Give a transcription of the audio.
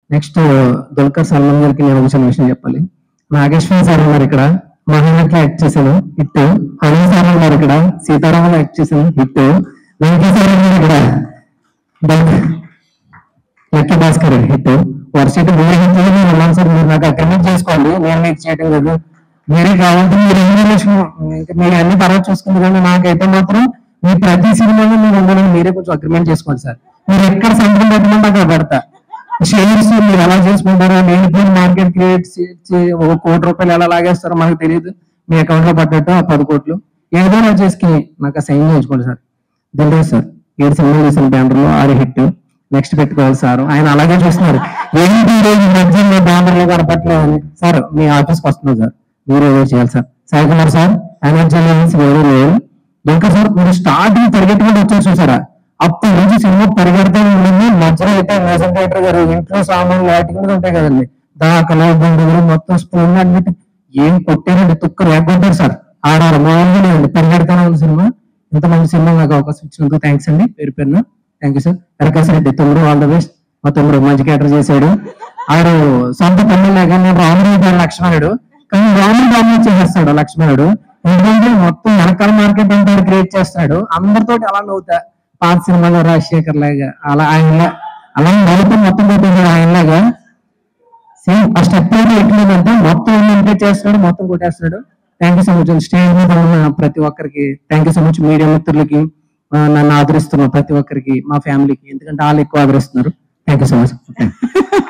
next Dulquer Salman గారికి నేను ఒక చిన్న విషయం చెప్పాలి నాగేశ్వర సార్ ఉన్నారు ఇక్కడ మహానటి యాక్ట్ చేశాను హిట్ హరి సార్ ఉన్నారు ఇక్కడ సీతారామన్ యాక్ట్ చేశాను హిట్ వెంకీ సార్ ఉన్నారు ఇక్కడ లక్కీ భాస్కర్ హిట్ వర్షిట్ మీరే హిట్ నేను ఉన్నాను సార్ మీరు నాకు అగ్రిమెంట్ చేసుకోండి నేను మీకు చేయడం లేదు మీరే కావాలంటే మీరు ఎన్ని విషయం ఇంకా మీరు అన్ని తర్వాత చూసుకుంది కానీ నాకైతే మాత్రం మీ ప్రతి సినిమాలో మీరు ఉండాలని మీరే కొంచెం అగ్రిమెంట్ చేసుకోండి సార్ మీరు ఎక్కడ సంతకం పెట్టమంటే అక్కడ పెడతా షేర్స్ మీరు ఎలా చేసుకుంటారో నేను మార్కెట్ క్రియేట్ చేసి ఒక కోటి రూపాయలు ఎలా లాగేస్తారో మనకు తెలియదు మీ అకౌంట్ లో పడ్డట్టు ఆ పది కోట్లు ఏదైనా చేసుకుని నాకు సైన్ చేయించుకోండి సార్ దిల్రాజ్ సార్ ఏడు సినిమాలు చేసిన బ్యానర్ లో ఆరు హిట్ నెక్స్ట్ పెట్టుకోవాలి సార్ ఆయన అలాగే చూస్తున్నారు ఏంటి ఈ రోజు మధ్య బ్యానర్ లో కనపట్లేదు అని సార్ మీ ఆఫీస్కి వస్తున్నారు సార్ మీరు ఏదో చేయాలి sir Sai Kumar sir energy levels వేరే లేవు ఇంకా సార్ మీరు స్టార్టింగ్ పరిగెట్టుకుంటూ వచ్చారు చూసారా అప్పటి నుంచి సినిమా పరిగెడుతూ ఉండింది మధ్యలో అయితే మ్యూజిక్ డైరెక్టర్ గారు ఇంట్లో సామాన్లు వాటికి కూడా ఉంటాయి కదండి దాకలో బంధువులు మొత్తం స్పూన్ అన్నిటి ఏం కొట్టారండి తుక్క రేగొట్టారు సార్ ఆడారు మామూలుగా లేదండి పరిగెడతానే ఉంది సినిమా ఇంత మంచి సినిమా నాకు అవకాశం ఇచ్చినందుకు థ్యాంక్స్ అండి పేరు పేరున థ్యాంక్ యూ సార్ ఎరకాశ రెడ్డి తమ్ముడు ఆల్ ద బెస్ట్ మా తమ్ముడు మంచి క్యాటర్ చేశాడు ఆడు సొంత తమ్ముడు లేక నేను రాముడు గారు లక్ష్మణుడు కానీ రాముడు డామినేట్ చేసేస్తాడు లక్ష్మణుడు ఎందుకంటే మొత్తం వెనకాల మార్కెట్ అంతా క్రియేట్ చేస్తాడు అందరితో అలా నవ్వుతా పాత సినిమాలో రాజశేఖర్ లాగా అలా ఆయన అలా నవ్వుతూ మొత్తం కొట్టేశాడు ఆయనలాగా సేమ్ ఆ స్టెప్ అయితే ఎట్లేదంటే మొత్తం ఇంప్లీట్ చేస్తున్నాడు మొత్తం కొట్టేస్తున్నాడు thank you so much stage మీద ఉన్న ప్రతి ఒక్కరికి thank you so much media మిత్రులకి ఆ, నన్ను ఆదరిస్తున్న ప్రతి ఒక్కరికి మా ఫ్యామిలీకి ఎందుకంటే వాళ్ళు ఎక్కువ ఆదరిస్తున్నారు థ్యాంక్ యూ సో మచ్